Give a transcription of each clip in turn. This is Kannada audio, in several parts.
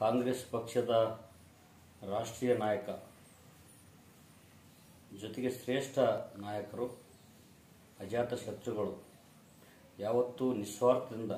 ಕಾಂಗ್ರೆಸ್ ಪಕ್ಷದ ರಾಷ್ಟ್ರೀಯ ನಾಯಕ ಜೊತೆಗೆ ಶ್ರೇಷ್ಠ ನಾಯಕರು ಅಜಾತ ಶತ್ರುಗಳು ಯಾವತ್ತೂ ನಿಸ್ವಾರ್ಥದಿಂದ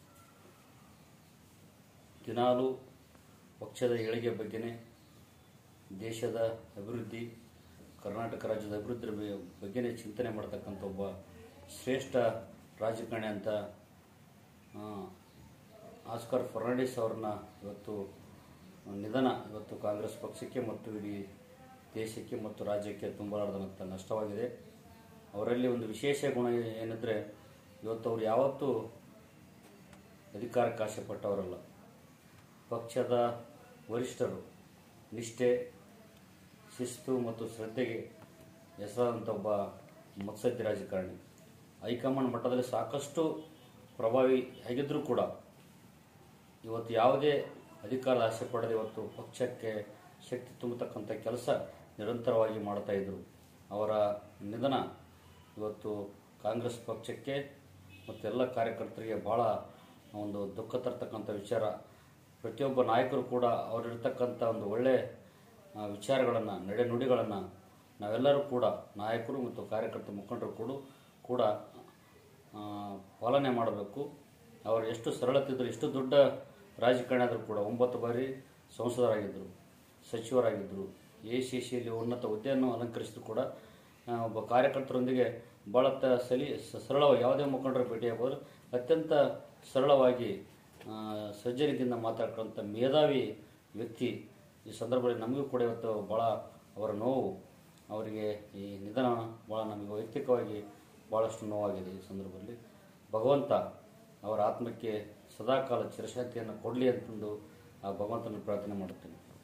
ದಿನಾಲೂ ಪಕ್ಷದ ಏಳಿಗೆ ಬಗ್ಗೆನೇ ದೇಶದ ಅಭಿವೃದ್ಧಿ ಕರ್ನಾಟಕ ರಾಜ್ಯದ ಅಭಿವೃದ್ಧಿ ಬ- ಬಗ್ಗೆನೇ ಚಿಂತನೆ ಮಾಡ್ತಕ್ಕಂಥ ಒಬ್ಬ ಶ್ರೇಷ್ಠ ರಾಜಕಾರಣಿ ಅಂತ ಆ, ಆಸ್ಕರ್ ಫರ್ನಾಂಡಿಸ್ ಅವ್ರನ್ನ ಇವತ್ತು ನಿಧನ ಇವತ್ತು ಕಾಂಗ್ರೆಸ್ ಪಕ್ಷಕ್ಕೆ ಮತ್ತು ಇಡೀ ದೇಶಕ್ಕೆ ಮತ್ತು ರಾಜ್ಯಕ್ಕೆ ತುಂಬಲಾರದಂಥ ನಷ್ಟವಾಗಿದೆ ಅವರಲ್ಲಿ ಒಂದು ವಿಶೇಷ ಗುಣ ಏನೆಂದರೆ ಇವತ್ತು ಅವ್ರು ಯಾವತ್ತೂ ಅಧಿಕಾರಕ್ಕೆ ಆಸೆಪಟ್ಟವರಲ್ಲ ಪಕ್ಷದ ವರಿಷ್ಠರು ನಿಷ್ಠೆ ಶಿಸ್ತು ಮತ್ತು ಶ್ರದ್ಧೆಗೆ ಹೆಸರಾದಂಥ ಒಬ್ಬ ಮತ್ಸದ್ಯ ರಾಜಕಾರಣಿ ಹೈಕಮಾಂಡ್ ಮಟ್ಟದಲ್ಲಿ ಸಾಕಷ್ಟು ಪ್ರಭಾವಿ ಆಗಿದ್ದರೂ ಕೂಡ ಇವತ್ತು ಯಾವುದೇ ಅಧಿಕಾರದ ಆಸೆ ಪಡೆದು ಇವತ್ತು ಪಕ್ಷಕ್ಕೆ ಶಕ್ತಿ ತುಂಬತಕ್ಕಂಥ ಕೆಲಸ ನಿರಂತರವಾಗಿ ಮಾಡ್ತಾ ಇದ್ದರು ಅವರ ನಿಧನ ಇವತ್ತು ಕಾಂಗ್ರೆಸ್ ಪಕ್ಷಕ್ಕೆ ಮತ್ತು ಎಲ್ಲ ಕಾರ್ಯಕರ್ತರಿಗೆ ಭಾಳ ಒಂದು ದುಃಖ ತರ್ತಕ್ಕಂಥ ವಿಚಾರ ಪ್ರತಿಯೊಬ್ಬ ನಾಯಕರು ಕೂಡ ಅವರಿರ್ತಕ್ಕಂಥ ಒಂದು ಒಳ್ಳೆ ವಿಚಾರಗಳನ್ನು ನಡೆನುಡಿಗಳನ್ನು ನಾವೆಲ್ಲರೂ ಕೂಡ ನಾಯಕರು ಮತ್ತು ಕಾರ್ಯಕರ್ತ ಮುಖಂಡರು ಕೂಡ ಕೂಡ ಆ, ಪಾಲನೆ ಮಾಡಬೇಕು ಅವರು ಎಷ್ಟು ಸರಳತೆ ಇದ್ದರು ಎಷ್ಟು ದೊಡ್ಡ ರಾಜಕಾರಣಿ ಆದರೂ ಕೂಡ ಒಂಬತ್ತು ಬಾರಿ ಸಂಸದರಾಗಿದ್ದರು ಸಚಿವರಾಗಿದ್ದರು ಎ ಸಿ ಸಿಯಲ್ಲಿ ಉನ್ನತ ಹುದ್ದೆಯನ್ನು ಅಲಂಕರಿಸಿದ್ರು ಕೂಡ ಆ, ಒಬ್ಬ ಕಾರ್ಯಕರ್ತರೊಂದಿಗೆ ಭಾಳ ತ ಸಲಿ ಸ- ಸರಳವಾಗಿ ಯಾವುದೇ ಮುಖಂಡರ ಭೇಟಿಯಾಗಬಹುದು ಅತ್ಯಂತ ಸರಳವಾಗಿ ಆ, ಸಜ್ಜನಿಕೆಯಿಂದ ಮಾತಾಡ್ಕೊಂಥ ಮೇಧಾವಿ ವ್ಯಕ್ತಿ ಈ ಸಂದರ್ಭದಲ್ಲಿ ನಮಗೂ ಕೂಡ ಇವತ್ತು ಭಾಳ ಅವರ ನೋವು ಅವರಿಗೆ ಈ ನಿಧನ ಭಾಳ ನಮಗೆ ವೈಯಕ್ತಿಕವಾಗಿ ಭಾಳಷ್ಟು ನೋವಾಗಿದೆ ಈ ಸಂದರ್ಭದಲ್ಲಿ ಭಗವಂತ ಅವರ ಆತ್ಮಕ್ಕೆ ಸದಾಕಾಲ ಚಿರಶಾಂತಿಯನ್ನು ಕೊಡಲಿ ಅಂತಂದು ಆ ಭಗವಂತನ ಪ್ರಾರ್ಥನೆ ಮಾಡುತ್ತೇನೆ